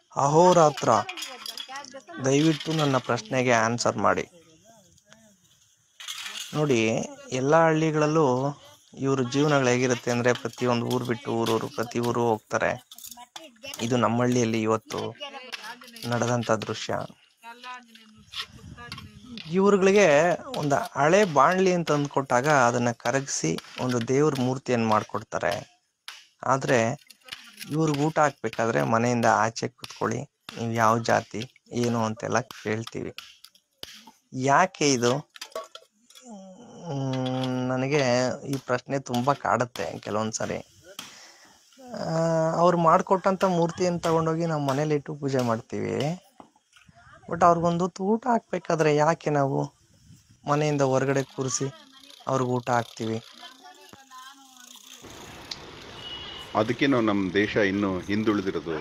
ಅಹೋರಾತ್ರ ದಯವಿಟ್ಟು ನನ್ನ ಪ್ರಶ್ನೆಗೆ ಆನ್ಸರ್ ಮಾಡಿ ನೋಡಿ ಎಲ್ಲ ಹಳ್ಳಿಗಳಲ್ಲೂ ಇವ್ರ ಜೀವನಗಳು ಹೇಗಿರುತ್ತೆ ಅಂದರೆ ಪ್ರತಿಯೊಂದು ಊರು ಬಿಟ್ಟು ಊರೂರು ಪ್ರತಿ ಊರು ಹೋಗ್ತಾರೆ ಇದು ನಮ್ಮ ಹಳ್ಳಿಯಲ್ಲಿ ಇವತ್ತು ನಡೆದಂಥ ದೃಶ್ಯ ಇವ್ರುಗಳಿಗೆ ಒಂದು ಹಳೆ ಬಾಣ್ಲಿ ಅಂತ ಅಂದ್ಕೊಟ್ಟಾಗ ಅದನ್ನು ಕರಗಿಸಿ ಒಂದು ದೇವ್ರ ಮೂರ್ತಿಯನ್ನು ಮಾಡಿಕೊಡ್ತಾರೆ ಆದರೆ ಇವ್ರಿಗೆ ಊಟ ಹಾಕ್ಬೇಕಾದ್ರೆ ಮನೆಯಿಂದ ಆಚೆ ಕೂತ್ಕೊಳ್ಳಿ ನೀವು ಯಾವ ಜಾತಿ ಏನು ಅಂತೆಲ್ಲ ಕೇಳ್ತೀವಿ ಯಾಕೆ ಇದು ಮ್, ನನಗೆ ಈ ಪ್ರಶ್ನೆ ತುಂಬ ಕಾಡುತ್ತೆ ಕೆಲವೊಂದು ಸರಿ ಅವ್ರು ಮಾಡಿಕೊಟ್ಟಂಥ ಮೂರ್ತಿಯನ್ನು ತಗೊಂಡೋಗಿ ನಾವು ಮನೇಲಿ ಇಟ್ಟು ಪೂಜೆ ಮಾಡ್ತೀವಿ ಬಟ್ ಅವ್ರಿಗೊಂದು ಹೊತ್ತು ಊಟ ಹಾಕ್ಬೇಕಾದ್ರೆ ಯಾಕೆ ನಾವು ಮನೆಯಿಂದ ಹೊರಗಡೆ ಕೂರಿಸಿ ಅವ್ರಿಗೆ ಊಟ ಹಾಕ್ತೀವಿ ಅದಕ್ಕೇನೋ ನಮ್ಮ ದೇಶ ಇನ್ನೂ ಹಿಂದುಳಿದಿರೋದು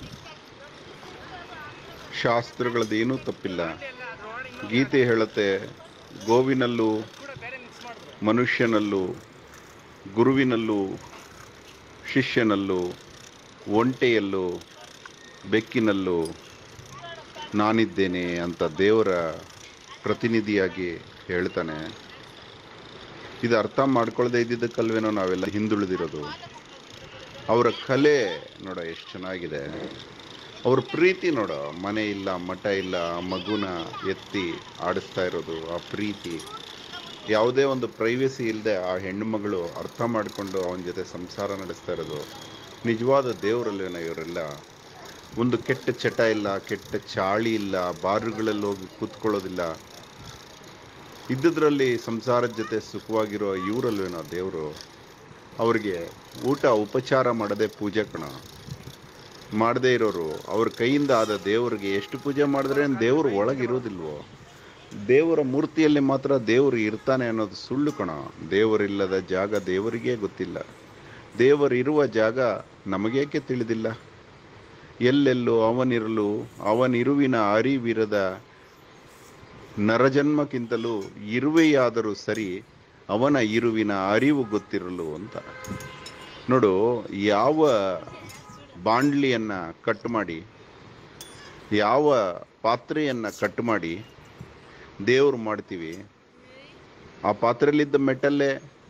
ಶಾಸ್ತ್ರಗಳದ್ದೇನೂ ತಪ್ಪಿಲ್ಲ ಗೀತೆ ಹೇಳುತ್ತೆ ಗೋವಿನಲ್ಲೂ ಮನುಷ್ಯನಲ್ಲೂ ಗುರುವಿನಲ್ಲೂ ಶಿಷ್ಯನಲ್ಲೂ ಒಂಟೆಯಲ್ಲೂ ಬೆಕ್ಕಿನಲ್ಲೂ ನಾನಿದ್ದೇನೆ ಅಂತ ದೇವರ ಪ್ರತಿನಿಧಿಯಾಗಿ ಹೇಳ್ತಾನೆ ಇದು ಅರ್ಥ ಮಾಡ್ಕೊಳ್ಳದೆ ಇದ್ದಿದ್ದಕ್ಕಲ್ವೇನೋ ನಾವೆಲ್ಲ ಹಿಂದುಳಿದಿರೋದು ಅವರ ಕಲೆ ನೋಡ ಎಷ್ಟು ಚೆನ್ನಾಗಿದೆ ಅವ್ರ ಪ್ರೀತಿ ನೋಡ ಮನೆ ಇಲ್ಲ ಮಠ ಇಲ್ಲ ಆ ಮಗುನ ಎತ್ತಿ ಆಡಿಸ್ತಾ ಇರೋದು ಆ ಪ್ರೀತಿ ಯಾವುದೇ ಒಂದು ಪ್ರೈವೇಸಿ ಇಲ್ಲದೆ ಆ ಹೆಣ್ಣು ಮಗಳು ಅರ್ಥ ಮಾಡಿಕೊಂಡು ಅವನ ಜೊತೆ ಸಂಸಾರ ನಡೆಸ್ತಾ ಇರೋದು ನಿಜವಾದ ದೇವರಲ್ಲೇನೋ ಇವರೆಲ್ಲ ಒಂದು ಕೆಟ್ಟ ಚಟ ಇಲ್ಲ ಕೆಟ್ಟ ಚಾಳಿ ಇಲ್ಲ ಬಾರುಗಳಲ್ಲಿ ಹೋಗಿ ಕೂತ್ಕೊಳ್ಳೋದಿಲ್ಲ ಇದ್ದುದ್ರಲ್ಲಿ ಸಂಸಾರದ ಜೊತೆ ಸುಖವಾಗಿರೋ ಇವರಲ್ವೇನೋ ದೇವರು ಅವ್ರಿಗೆ ಊಟ ಉಪಚಾರ ಮಾಡದೆ ಪೂಜೆ ಕಣ ಮಾಡದೇ ಇರೋರು ಅವ್ರ ಕೈಯಿಂದ ಆದ ದೇವರಿಗೆ ಎಷ್ಟು ಪೂಜೆ ಮಾಡಿದ್ರೆ ದೇವರು ಒಳಗಿರೋದಿಲ್ವೋ ದೇವರ ಮೂರ್ತಿಯಲ್ಲಿ ಮಾತ್ರ ದೇವರು ಇರ್ತಾನೆ ಅನ್ನೋದು ಸುಳ್ಳು ಕಣ ದೇವರಿಲ್ಲದ ಜಾಗ ದೇವರಿಗೇ ಗೊತ್ತಿಲ್ಲ ದೇವರಿರುವ ಜಾಗ ನಮಗೇಕೆ ತಿಳಿದಿಲ್ಲ ಎಲ್ಲೆಲ್ಲೋ ಅವನಿರಲು ಅವನಿರುವಿನ ಅರಿವಿರದ ನರಜನ್ಮಕ್ಕಿಂತಲೂ ಇರುವೆಯಾದರೂ ಸರಿ ಅವನ ಇರುವಿನ ಅರಿವು ಗೊತ್ತಿರಲು ಅಂತ ನೋಡು ಯಾವ ಬಾಂಡ್ಲಿಯನ್ನ ಕಟ್ ಮಾಡಿ ಯಾವ ಪಾತ್ರೆಯನ್ನ ಕಟ್ ಮಾಡಿ ದೇವ್ರು ಮಾಡ್ತೀವಿ ಆ ಪಾತ್ರೆಯಲ್ಲಿದ್ದ ಮೆಟಲ್ಲೇ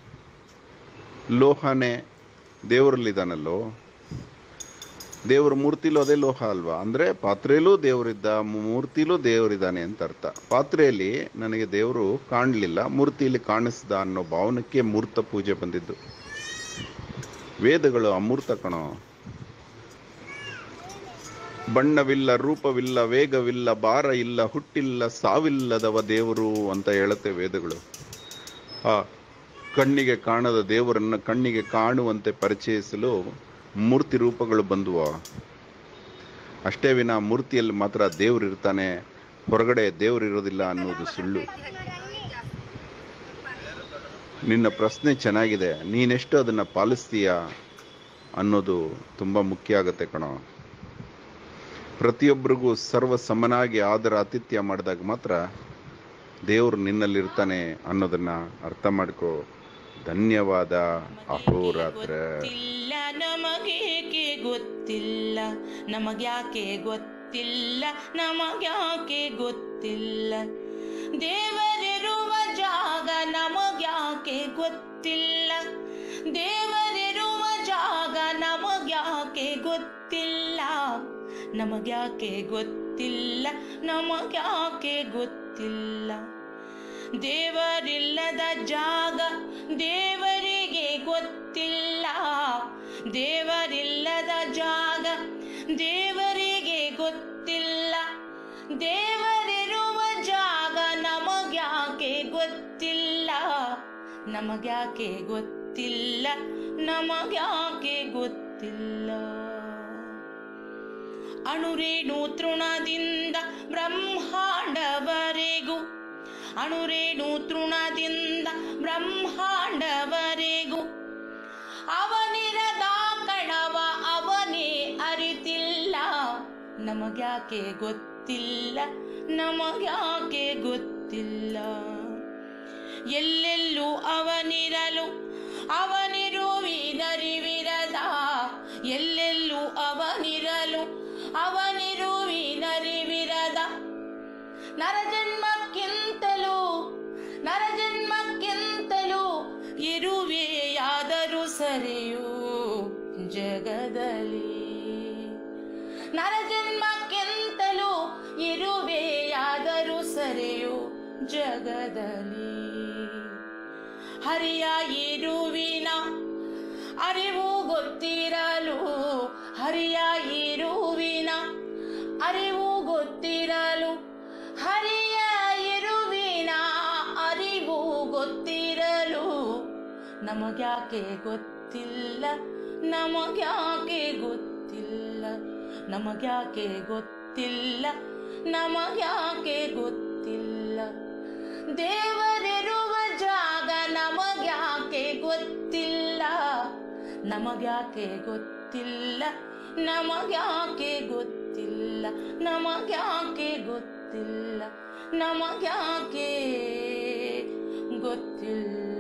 ಲೋಹನೇ ದೇವರಲ್ಲಿದ್ದಾನಲ್ಲೋ ದೇವರ ಮೂರ್ತಿಲೂ ಅದೇ ಲೋಹ ಅಲ್ವಾ ಅಂದ್ರೆ ಪಾತ್ರೆಯಲ್ಲೂ ದೇವರಿದ್ದ ಮೂರ್ತಿಲೂ ದೇವರಿದ್ದಾನೆ ಅಂತ ಅರ್ಥ ಪಾತ್ರೆಯಲ್ಲಿ ನನಗೆ ದೇವರು ಕಾಣಲಿಲ್ಲ ಮೂರ್ತಿಯಲ್ಲಿ ಕಾಣಿಸ್ದ ಅನ್ನೋ ಭಾವನಕ್ಕೆ ಮೂರ್ತ ಪೂಜೆ ಬಂದಿದ್ದು ವೇದಗಳು ಅಮೂರ್ತ ಕಣೋ ಬಣ್ಣವಿಲ್ಲ ರೂಪವಿಲ್ಲ ವೇಗವಿಲ್ಲ ಭಾರ ಇಲ್ಲ ಹುಟ್ಟಿಲ್ಲ ಸಾವಿಲ್ಲದವ ದೇವರು ಅಂತ ಹೇಳುತ್ತೆ ವೇದಗಳು ಆ ಕಣ್ಣಿಗೆ ಕಾಣದ ದೇವರನ್ನ ಕಣ್ಣಿಗೆ ಕಾಣುವಂತೆ ಪರಿಚಯಿಸಲು ಮೂರ್ತಿ ರೂಪಗಳು ಬಂದುವ ಅಷ್ಟೇ ವಿನ ಮೂರ್ತಿಯಲ್ಲಿ ಮಾತ್ರ ದೇವ್ರು ಇರ್ತಾನೆ ಹೊರಗಡೆ ದೇವ್ರು ಇರೋದಿಲ್ಲ ಅನ್ನೋದು ಸುಳ್ಳು ನಿನ್ನ ಪ್ರಶ್ನೆ ಚೆನ್ನಾಗಿದೆ ನೀನೆಷ್ಟು ಅದನ್ನ ಪಾಲಿಸ್ತೀಯ ಅನ್ನೋದು ತುಂಬಾ ಮುಖ್ಯ ಆಗತ್ತೆ ಕಣೋ ಪ್ರತಿಯೊಬ್ಬರಿಗೂ ಸರ್ವ ಸಮನಾಗಿ ಆದರ ಆತಿಥ್ಯ ಮಾಡಿದಾಗ ಮಾತ್ರ ದೇವರು ನಿನ್ನಲ್ಲಿರ್ತಾನೆ ಅನ್ನೋದನ್ನ ಅರ್ಥ ಮಾಡ್ಕೋ ಧನ್ಯವಾದ ಅಹೋರಾತ್ರ ಗೊತ್ತಿಲ್ಲ ನಮಗೇಕೆ ಗೊತ್ತಿಲ್ಲ ನಮಗ್ಯಾಕೆ ಗೊತ್ತಿಲ್ಲ ನಮಗ್ಯಾಕೆ ಗೊತ್ತಿಲ್ಲ ದೇವರಿರುವ ಜಾಗ ನಮಗ್ಯಾಕೆ ಗೊತ್ತಿಲ್ಲ ದೇವರಿರುವ ಜಾಗ ನಮಗ್ಯಾಕೆ ಗೊತ್ತಿಲ್ಲ ನಮಗ್ಯಾಕೆ ಗೊತ್ತಿಲ್ಲ ನಮಗ್ಯಾಕೆ ಗೊತ್ತಿಲ್ಲ ದೇವರಿಲ್ಲದ ಜಾಗ ದೇವರಿಗೆ ಗೊತ್ತಿಲ್ಲ ದೇವರಿಲ್ಲದ ಜಾಗ ದೇವರಿಗೆ ಗೊತ್ತಿಲ್ಲ ದೇವರಿರುವ ಜಾಗ ನಮಗ್ಯಾಕೆ ಗೊತ್ತಿಲ್ಲ ನಮಗ್ಯಾಕೆ ಗೊತ್ತಿಲ್ಲ ನಮಗ್ಯಾಕೆ ಗೊತ್ತಿಲ್ಲ ಅಣುರೇಣು ತೃಣದಿಂದ ಬ್ರಹ್ಮಾಂಡವರೆಗೂ ಅಣುರೇಣು ತೃಣದಿಂದ ಬ್ರಹ್ಮಾಂಡವರೆಗೂ ಅವನಿರದ ಕಣವ ಅವನೇ ಅರಿತಿಲ್ಲ ನಮಗ್ಯಾಕೆ ಗೊತ್ತಿಲ್ಲ ನಮಗ್ಯಾಕೆ ಗೊತ್ತಿಲ್ಲ ಎಲ್ಲೆಲ್ಲೂ ಅವನಿರಲು ಅವನಿರುವಿನರಿವಿರದ ಎಲ್ಲೆಲ್ಲೂ ಅವನಿರಲು ಅವನಿರು ನರಜನ್ಮಕ್ಕಿಂತಲೂ ನರಜನ್ಮಕ್ಕಿಂತಲೂ ಇರುವೆಯಾದರೂ ಸರಿಯೂ ಜಗದಲ್ಲಿ ನರಜನ್ಮಕ್ಕಿಂತಲೂ ಇರುವೆಯಾದರೂ ಸರಿಯು ಜಗದಲ್ಲಿ ಹರಿಯ ಇರುವಿನ ಅರಿವು ಗೊತ್ತಿರಲು ಹರಿಯ ಇರುವಿನ ಅರಿವು ಗೊತ್ತಿರಲು ಹರಿಯ ಇರುವಿನ ಅರಿವು ಗೊತ್ತಿರಲು ನಮಗ್ಯಾಕೆ ಗೊತ್ತಿಲ್ಲ ನಮಗ್ಯಾಕೆ ಗೊತ್ತಿಲ್ಲ ನಮಗ್ಯಾಕೆ ಗೊತ್ತಿಲ್ಲ ನಮಗ್ಯಾಕೆ ಗೊತ್ತಿಲ್ಲ ದೇವರಿರುವ ಜಾಗ ನಮಗ್ಯಾಕೆ ಗೊತ್ತಿಲ್ಲ ನಮಗ್ಯಾಕೆ ಗೊತ್ತಿಲ್ಲ ನಮಗ್ಯಾಕೆ ಗೊತ್ತಿಲ್ಲ ನಮಗ್ಯಾಕೆ ಗೊತ್ತಿಲ್ಲ ನಮಗ್ಯಾಕೆ ಗೊತ್ತಿಲ್ಲ